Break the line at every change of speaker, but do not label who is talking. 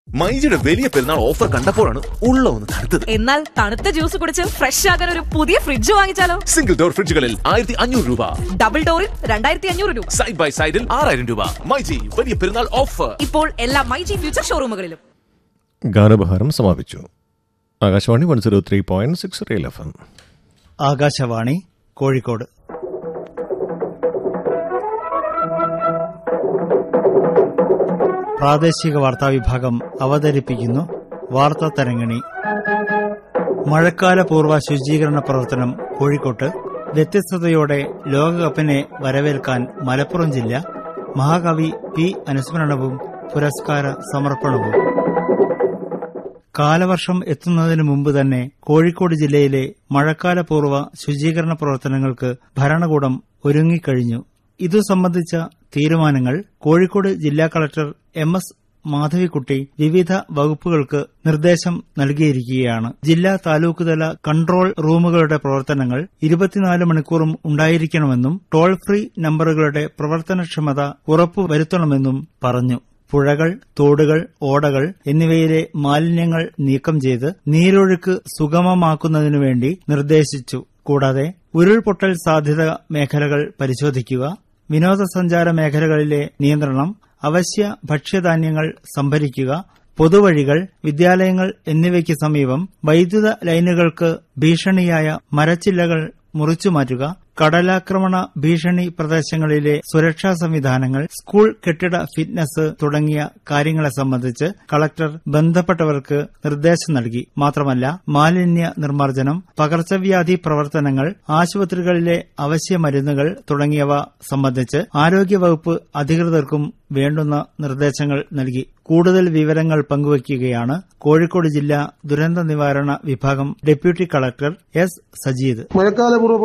മൈജിയുടെ വലിയ പെരുന്നാൾ ഓഫർ കണ്ടപ്പോഴാണ് ഉള്ള ഒന്ന് തടുത്തത്
എന്നാൽ തണുത്ത ജ്യൂസ് കുടിച്ച് ഫ്രഷ് ആകാൻ ഒരു പുതിയ ഫ്രിഡ്ജ് വാങ്ങിച്ചാലോ
സിംഗിൾ ഡോർ ഫ്രിഡ്ജുകളിൽ ആയിരത്തി അഞ്ഞൂറ് രൂപ
ഡബിൾ ഡോറിൽ രണ്ടായിരത്തി അഞ്ഞൂറ് രൂപ
സൈഡ് ബൈ സൈഡിൽ ആറായിരം രൂപ മൈജി വലിയ പെരുന്നാൾ ഓഫർ
ഇപ്പോൾ എല്ലാ മൈജി ഫ്യൂച്ചർ ഷോറൂമുകളിലും
ഗാനോപഹാരം സമാപിച്ചു Akashvani one zero three point six real F M
Akashvani Kozhikode പ്രാദേശിക വാർത്താ വിഭാഗം അവതരിപ്പിക്കുന്നു വാർത്താ തരങ്ങിണി മഴക്കാല പൂർവ്വ ശുചീകരണ പ്രവർത്തനം കോഴിക്കോട്ട് വ്യത്യസ്തതയോടെ ലോകകപ്പിനെ വരവേൽക്കാൻ മലപ്പുറം ജില്ല മഹാകവി പി അനുസ്മരണവും പുരസ്കാര സമർപ്പണവും കാലവർഷം എത്തുന്നതിന് മുമ്പ് തന്നെ കോഴിക്കോട് ജില്ലയിലെ മഴക്കാല പൂർവ്വ ശുചീകരണ പ്രവർത്തനങ്ങൾക്ക് ഭരണകൂടം ഒരുങ്ങിക്കഴിഞ്ഞു ഇതു സംബന്ധിച്ച തീരുമാനങ്ങൾ കോഴിക്കോട് ജില്ലാ കളക്ടർ എം എസ് മാധവിക്കുട്ടി വിവിധ വകുപ്പുകൾക്ക് നിർദ്ദേശം നൽകിയിരിക്കുകയാണ് ജില്ലാ താലൂക്ക് തല കൺട്രോൾ റൂമുകളുടെ പ്രവർത്തനങ്ങൾ ഇരുപത്തിനാല് മണിക്കൂറും ഉണ്ടായിരിക്കണമെന്നും ടോൾ ഫ്രീ നമ്പറുകളുടെ പ്രവർത്തനക്ഷമത ഉറപ്പുവരുത്തണമെന്നും പറഞ്ഞു പുഴകൾ തോടുകൾ ഓടകൾ എന്നിവയിലെ മാലിന്യങ്ങൾ നീക്കം ചെയ്ത് നീരൊഴുക്ക് സുഗമമാക്കുന്നതിനുവേണ്ടി നിർദ്ദേശിച്ചു കൂടാതെ ഉരുൾപൊട്ടൽ സാധ്യത മേഖലകൾ പരിശോധിക്കുക വിനോദസഞ്ചാര മേഖലകളിലെ നിയന്ത്രണം അവശ്യ ഭക്ഷ്യധാന്യങ്ങൾ സംഭരിക്കുക പൊതുവഴികൾ വിദ്യാലയങ്ങൾ എന്നിവയ്ക്ക് സമീപം വൈദ്യുത ലൈനുകൾക്ക് ഭീഷണിയായ മരച്ചില്ലകൾ മുറിച്ചുമാറ്റുക കടലാക്രമണ ഭീഷണി പ്രദേശങ്ങളിലെ സുരക്ഷാ സംവിധാനങ്ങൾ സ്കൂൾ കെട്ടിട ഫിറ്റ്നസ് തുടങ്ങിയ കാര്യങ്ങളെ സംബന്ധിച്ച് കളക്ടർ ബന്ധപ്പെട്ടവർക്ക് നിർദ്ദേശം നൽകി മാത്രമല്ല മാലിന്യ നിർമ്മാർജ്ജനം പകർച്ചവ്യാധി പ്രവർത്തനങ്ങൾ ആശുപത്രികളിലെ അവശ്യ മരുന്നുകൾ തുടങ്ങിയവ സംബന്ധിച്ച് ആരോഗ്യവകുപ്പ് അധികൃതർക്കും വേണ്ടുന്ന നിർദ്ദേശങ്ങൾ നൽകി കൂടുതൽ വിവരങ്ങൾ പങ്കുവയ്ക്കുകയാണ് കോഴിക്കോട് ജില്ലാ ദുരന്ത നിവാരണ വിഭാഗം ഡെപ്യൂട്ടി കളക്ടർ എസ് സജീദ്
മഴക്കാലപൂർവ്വ